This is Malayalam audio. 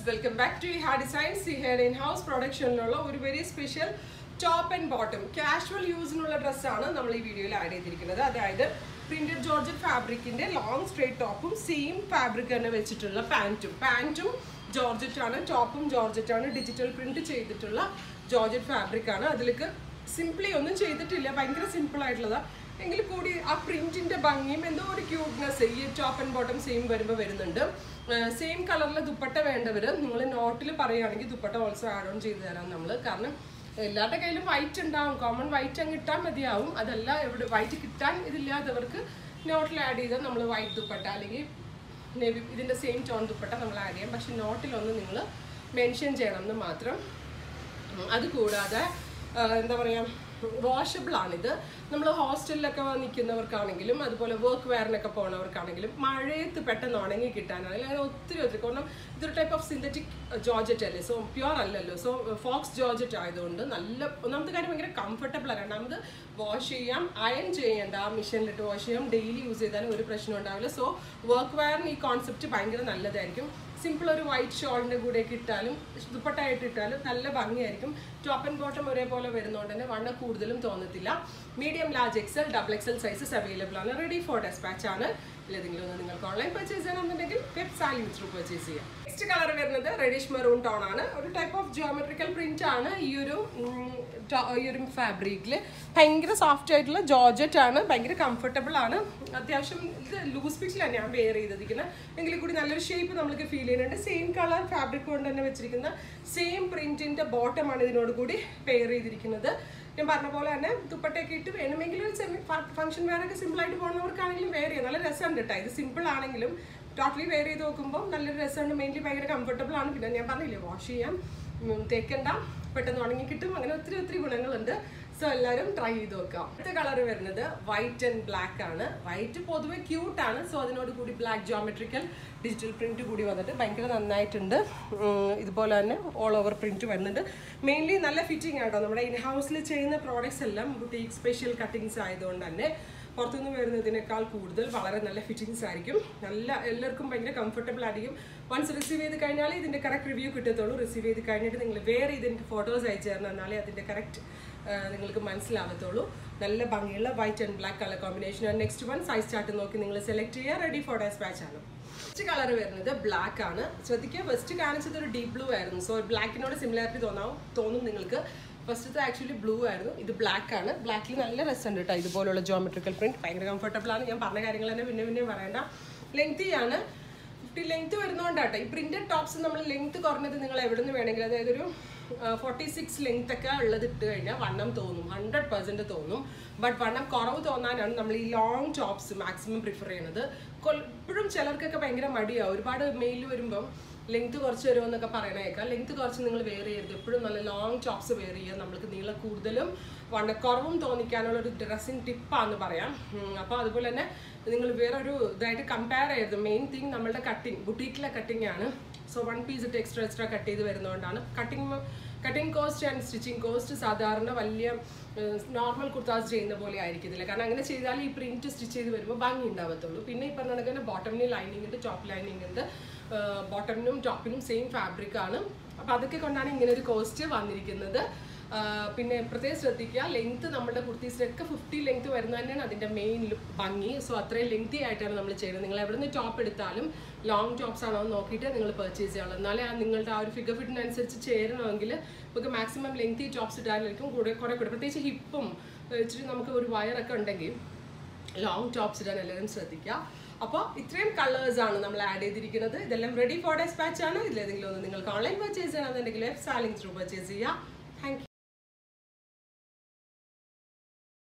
welcome back to ha designs ഈ ഹെയർ ഇൻ ഹൗസ് പ്രൊഡക്ഷനിലുള്ള ഒരു very special top and bottom casual യൂസിനുള്ള ഡ്രസ്സാണ് നമ്മൾ ഈ വീഡിയോയിൽ ആഡ് ചെയ്തിരിക്കുന്നത് അതായത് പ്രിന്റഡ് ജോർജറ്റ് ഫാബ്രിക്കിന്റെ ലോങ് സ്ട്രേറ്റ് ടോപ്പും സെയിം ഫാബ്രിക് തന്നെ വെച്ചിട്ടുള്ള പാൻറ്റും പാൻറ്റും ജോർജറ്റ് ആണ് ടോപ്പും ജോർജറ്റ് ആണ് ഡിജിറ്റൽ പ്രിന്റ് ചെയ്തിട്ടുള്ള ജോർജറ്റ് ഫാബ്രിക് ആണ് അതിലേക്ക് സിംപ്ലി ഒന്നും ചെയ്തിട്ടില്ല ഭയങ്കര സിമ്പിൾ ആയിട്ടുള്ളതാ എങ്കിൽ കൂടി ആ പ്രിന്റിന്റെ ഭംഗിയും എന്തോ ഒരു ക്യൂട്ട്നെസ് ഈ ടോപ്പ് ആൻഡ് ബോട്ടം സെയിം വരുമ്പോൾ വരുന്നുണ്ട് സെയിം കളറിലെ ദുപ്പട്ട വേണ്ടവർ നിങ്ങൾ നോട്ടിൽ പറയുകയാണെങ്കിൽ ദുപ്പട്ട ഓൾസോ ആഡ് ഓൺ ചെയ്ത് തരാം നമ്മൾ കാരണം എല്ലാവരുടെ കയ്യിലും വൈറ്റ് ഉണ്ടാവും കോമൺ വൈറ്റ് അങ്ങ് ഇട്ടാൽ മതിയാവും അതല്ല എവിടെ വൈറ്റ് കിട്ടാൻ ഇതില്ലാത്തവർക്ക് നോട്ടിൽ ആഡ് ചെയ്താൽ നമ്മൾ വൈറ്റ് ദുപ്പട്ട അല്ലെങ്കിൽ നെവി ഇതിൻ്റെ സെയിം ടോൺ ദുപ്പട്ട നമ്മൾ ആഡ് ചെയ്യാം പക്ഷെ നോട്ടിലൊന്ന് നിങ്ങൾ മെൻഷൻ ചെയ്യണം എന്ന് മാത്രം ഉം, അത് കൂടാതെ ആ, എന്താ പറയുക വാഷബിൾ ആണിത് നമ്മൾ ഹോസ്റ്റലിലൊക്കെ നിൽക്കുന്നവർക്കാണെങ്കിലും അതുപോലെ വർക്ക് വെയറിനൊക്കെ പോകുന്നവർക്കാണെങ്കിലും മഴയത്ത് പെട്ടെന്ന് ഉണങ്ങി കിട്ടാനാണെങ്കിൽ അങ്ങനെ ഒത്തിരി ഒത്തിരി കാരണം ഇതൊരു ടൈപ്പ് ഓഫ് സിന്തറ്റിക് ജോർജറ്റ് അല്ലേ സോ പ്യുവർ അല്ലല്ലോ സോ ഫോക്സ് ജോർജറ്റ് ആയതുകൊണ്ട് നല്ല ഒന്നാമത്തെ കാര്യം ഭയങ്കര കംഫർട്ടബിൾ ആണ് രണ്ടാമത് വാഷ് ചെയ്യാം അയൺ ചെയ്യേണ്ട മെഷീനിലിട്ട് വാഷ് ചെയ്യാം ഡെയിലി യൂസ് ചെയ്താലും ഒരു പ്രശ്നം ഉണ്ടാവില്ല സോ വർക്ക് വെയറിന് ഈ കോൺസെപ്റ്റ് ഭയങ്കര നല്ലതായിരിക്കും സിമ്പിൾ ഒരു വൈറ്റ് ഷോളിൻ്റെ കൂടെയൊക്കെ ഇട്ടാലും ദുപ്പട്ടായിട്ട് ഇട്ടാലും നല്ല ഭംഗിയായിരിക്കും ടോപ്പ് ആൻഡ് ബോട്ടം ഒരേപോലെ വരുന്നതുകൊണ്ട് തന്നെ വണ്ണം കൂടുതലും തോന്നത്തില്ല medium large XL double XL sizes available ആണ് റെഡി ഫോർ ഡെസ്പാച്ച് ആണ് ഇല്ലെങ്കിലും ഒന്ന് നിങ്ങൾക്ക് ഓൺലൈൻ പർച്ചേസ് ചെയ്യണമെന്നുണ്ടെങ്കിൽ വെബ് സാലിംഗ് ത്രൂ പർച്ചേസ് ചെയ്യാം നെക്സ്റ്റ് കളർ വരുന്നത് റെഡിഷ് മെറൂൺ ടോൺ ആണ് ഒരു ടൈപ്പ് ഓഫ് ജിയോമെട്രിക്കൽ പ്രിന്റ് ആണ് ഈ ഒരു ഉം, ടോ- ഈ ഒരു ഫാബ്രിക്കിൽ ഭയങ്കര സോഫ്റ്റ് ആയിട്ടുള്ള ജോർജറ്റ് ആണ് ഭയങ്കര കംഫർട്ടബിൾ ആണ് അത്യാവശ്യം ഇത് ലൂസ് ഫിറ്റിലാണ് ഞാൻ വെയർ ചെയ്തിരിക്കുന്നത് എങ്കിൽ കൂടി നല്ലൊരു ഷേപ്പ് നമുക്ക് ഫീൽ ചെയ്യുന്നുണ്ട് സെയിം കളർ ഫാബ്രിക് കൊണ്ട് തന്നെ വെച്ചിരിക്കുന്ന സെയിം പ്രിന്റിന്റെ ബോട്ടമാണ് ഇതിനോട് കൂടി പെയർ ചെയ്തിരിക്കുന്നത് ഞാൻ പറഞ്ഞ പോലെ തന്നെ ദുപ്പട്ടയൊക്കെ ഇട്ട് വേണമെങ്കിൽ ഒരു സെമി ഫംഗ്ഷൻ വെയർ ഒക്കെ സിമ്പിൾ ആയിട്ട് പോകുന്നവർക്കാണെങ്കിലും വെയർ ചെയ്യാം നല്ല രസമുണ്ട് കേട്ടോ ഇത് സിമ്പിൾ ആണെങ്കിലും ടോട്ടലി വെയർ ചെയ്ത് നോക്കുമ്പോൾ നല്ലൊരു രസമുണ്ട് മെയിൻലി ഭയങ്കര കംഫർട്ടബിൾ ആണ് പിന്നെ ഞാൻ പറഞ്ഞില്ലേ വാഷ് ചെയ്യാം ഉം, തേക്കണ്ട പെട്ടെന്ന് ഉണങ്ങി കിട്ടും അങ്ങനെ ഒത്തിരി ഒത്തിരി ഗുണങ്ങളുണ്ട് സോ എല്ലാവരും ട്രൈ ചെയ്ത് നോക്കാം അടുത്ത കളർ വരുന്നത് വൈറ്റ് ആൻഡ് ബ്ലാക്ക് ആണ് വൈറ്റ് പൊതുവെ ക്യൂട്ട് ആണ് സോ അതിനോട് കൂടി ബ്ലാക്ക് ജോമെട്രിക്കൽ ഡിജിറ്റൽ പ്രിന്റ് കൂടി വന്നിട്ട് ഭയങ്കര നന്നായിട്ടുണ്ട് ഉം, ഇതുപോലെ തന്നെ ഓൾ ഓവർ പ്രിന്റ് വരുന്നുണ്ട് മെയിൻലി നല്ല ഫിറ്റിംഗ് ആട്ടോ നമ്മുടെ ഇൻ ഹൗസിൽ ചെയ്യുന്ന പ്രോഡക്ട്സ് എല്ലാം ബുട്ടീക്ക് സ്പെഷ്യൽ കട്ടിങ്സ് ആയതുകൊണ്ട് തന്നെ പുറത്തുനിന്ന് വരുന്നതിനേക്കാൾ കൂടുതൽ വളരെ നല്ല ഫിറ്റിങ്സ് ആയിരിക്കും നല്ല എല്ലാവർക്കും ഭയങ്കര കംഫർട്ടബിൾ ആയിരിക്കും വൺസ് റിസീവ് ചെയ്ത് കഴിഞ്ഞാൽ ഇതിൻ്റെ കറക്റ്റ് റിവ്യൂ കിട്ടത്തുള്ളൂ റിസീവ് ചെയ്ത് കഴിഞ്ഞിട്ട് നിങ്ങൾ വേറെ ഇതിൻ്റെ ഫോട്ടോസ് അയച്ചു തരണം എന്നാലേ അതിൻ്റെ കറക്റ്റ് നിങ്ങൾക്ക് മനസ്സിലാവത്തുള്ളൂ നല്ല ഭംഗിയുള്ള white and black colour combination next one size chart നോക്കി നിങ്ങൾ സെലക്ട് ചെയ്യുക റെഡി ഫോർ ഡാസ്പാച്ച് ആണ് ഫസ്റ്റ് കളർ വരുന്നത് ബ്ലാക്ക് ആണ് ശ്രദ്ധിക്കുക ഫസ്റ്റ് കാണിച്ചത് ഒരു ഡീപ് ബ്ലൂ ആയിരുന്നു സോ ബ്ലാക്കിനോട് സിമിലാരിറ്റി തോന്നാവും തോന്നും നിങ്ങൾക്ക് ഫസ്റ്റത്തെ ആക്ച്വലി ബ്ലൂ ആയിരുന്നു ഇത് ബ്ലാക്ക് ആണ് ബ്ലാക്കിൽ നല്ല രസമുണ്ട് കേട്ടോ ഇതുപോലുള്ള ജോമെട്രിക്കൽ പ്രിന്റ് ഭയങ്കര കംഫർട്ടബിൾ ആണ് ഞാൻ പറഞ്ഞ കാര്യങ്ങൾ തന്നെ പിന്നെ പിന്നെ പറയണ്ട ലെങ്തി ആണ് ഫിഫ്റ്റി ലെങ്ത് വരുന്നതുകൊണ്ടാട്ടോ ഈ പ്രിന്റഡ് ടോപ്സ് നമ്മൾ ലെങ്ത് കുറഞ്ഞത് നിങ്ങൾ എവിടെ നിന്ന് വേണമെങ്കിൽ അതായത് ഒരു ഫോർട്ടി സിക്സ് ലെങ്ത് ഒക്കെ ഉള്ളത് ഇട്ട് കഴിഞ്ഞാൽ വണ്ണം തോന്നും ഹൺഡ്രഡ് പെർസെൻറ്റ് തോന്നും ബട്ട് വണ്ണം കുറവ് തോന്നാനാണ് നമ്മൾ ഈ ലോങ് ടോപ്സ് മാക്സിമം പ്രിഫർ ചെയ്യുന്നത് ഇപ്പോഴും ചിലർക്കൊക്കെ ഭയങ്കര മടിയാവും ഒരുപാട് മെയിൽ വരുമ്പം ലെങ്ത് കുറച്ച് വരുമെന്നൊക്കെ പറയണേക്കാം ലെങ്ത് കുറച്ച് നിങ്ങൾ വെയർ ചെയ്യരുത് എപ്പോഴും നല്ല ലോങ് ടോപ്സ് വെയർ ചെയ്യുക നമ്മൾക്ക് നീളം കൂടുതലും വണ്ണക്കുറവും തോന്നിക്കാനുള്ള ഒരു ഡ്രസ്സിങ് ടിപ്പാന്ന് പറയാം അപ്പോൾ അതുപോലെ തന്നെ നിങ്ങൾ വേറൊരു ഇതായിട്ട് കമ്പയർ ചെയ്യരുത് മെയിൻ തിങ് നമ്മളുടെ കട്ടിങ് ബുട്ടീക്കിലെ കട്ടിങ് ആണ് സോ വൺ പീസ് ഇട്ട് എക്സ്ട്രാ എക്സ്ട്രാ കട്ട് ചെയ്ത് വരുന്നതുകൊണ്ടാണ് cutting cutting cost and stitching cost സാധാരണ വലിയ നോർമൽ കുർത്താസ് ചെയ്യുന്ന പോലെ ആയിരിക്കത്തില്ല കാരണം അങ്ങനെ ചെയ്താൽ ഈ പ്രിന്റ് സ്റ്റിച്ച് ചെയ്ത് വരുമ്പോൾ ഭംഗി ഉണ്ടാവത്തുള്ളൂ പിന്നെ ഈ പറഞ്ഞ കണക്ക് തന്നെ ബോട്ടമിന് ലൈനിങ് ഉണ്ട് ടോപ്പ് ലൈനിങ് ഉണ്ട് ബോട്ടമിനും ടോപ്പിനും സെയിം ഫാബ്രിക് ആണ് അപ്പോൾ അതൊക്കെ കൊണ്ടാണ് ഇങ്ങനെ ഒരു കോസ്റ്റ് വന്നിരിക്കുന്നത് ആ, പിന്നെ പ്രത്യേകം ശ്രദ്ധിക്കുക ലെങ്ത് നമ്മുടെ കുർത്തീസിലൊക്കെ ഫിഫ്റ്റി ലെങ്ത് വരുന്നത് തന്നെയാണ് അതിൻ്റെ മെയിൻ ഭംഗി സോ അത്രയും ലെങ്തി ആയിട്ടാണ് നമ്മൾ ചെയ്യുന്നത് നിങ്ങൾ എവിടെ നിന്ന് ടോപ്പ് എടുത്താലും ലോങ് ടോപ്സ് ആണോ എന്ന് നോക്കിയിട്ട് നിങ്ങൾ പർച്ചേസ് ചെയ്യണം എന്നാലേ ആ നിങ്ങളുടെ ആ ഒരു ഫിഗർ ഫിറ്റിനനുസരിച്ച് ചേരണമെങ്കിൽ നമുക്ക് മാക്സിമം ലെങ്തി ടോപ്സ് ഇട്ടാലായിരിക്കും കൂടെ കുറേ കൂടെ പ്രത്യേകിച്ച് ഹിപ്പും ഇച്ചിരി നമുക്ക് ഒരു വയറൊക്കെ ഉണ്ടെങ്കിൽ ലോങ് ടോപ്സ് ഇടാൻ എല്ലാവരും ശ്രദ്ധിക്കുക അപ്പോൾ ഇത്രയും കളേഴ്സ് ആണ് നമ്മൾ ആഡ് ചെയ്തിരിക്കുന്നത് ഇതെല്ലാം റെഡി ഫോർ ഡെസ്പാച്ച് ആണ് ഇതിലേതെങ്കിലും ഒന്ന് നിങ്ങൾക്ക് ഓൺലൈൻ പർച്ചേസ് ചെയ്യണമെന്നുണ്ടെങ്കിൽ വെബ് സാലിംഗ് ത്രൂ പർച്ചേസ് ചെയ്യുക താങ്ക്